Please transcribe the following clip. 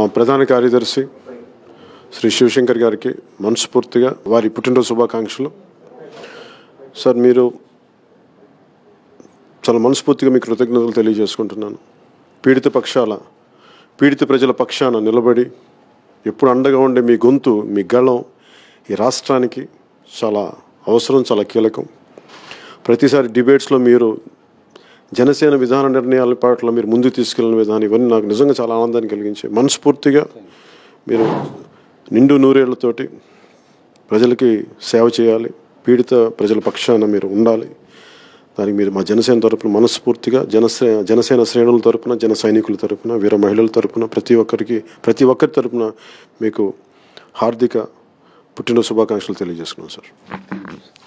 ప్రధాన కార్యదర్శి శ్రీ శివశంకర్ గారికి మనస్ఫూర్తిగా వారి పుట్టినరోజు శుభాకాంక్షలు సార్ మీరు చాలా మనస్ఫూర్తిగా మీ కృతజ్ఞతలు తెలియజేసుకుంటున్నాను పీడిత పక్షాల పీడిత ప్రజల పక్షాన నిలబడి ఎప్పుడు అండగా ఉండే మీ గొంతు మీ గళం ఈ రాష్ట్రానికి చాలా అవసరం చాలా కీలకం ప్రతిసారి డిబేట్స్లో మీరు జనసేన విధాన నిర్ణయాల పట్ల మీరు ముందుకు తీసుకెళ్ళిన విధానం ఇవన్నీ నాకు నిజంగా చాలా ఆనందాన్ని కలిగించాయి మనస్ఫూర్తిగా మీరు నిండు నూరేళ్లతోటి ప్రజలకి సేవ చేయాలి పీడిత ప్రజల పక్షాన మీరు ఉండాలి దానికి మీరు మా జనసేన తరపున మనస్ఫూర్తిగా జనసే జనసేన శ్రేణుల తరపున జన సైనికుల తరపున వీర మహిళల తరపున ప్రతి ఒక్కరికి ప్రతి ఒక్కరి తరపున మీకు హార్దిక పుట్టినరోజు శుభాకాంక్షలు తెలియజేసుకున్నాను సార్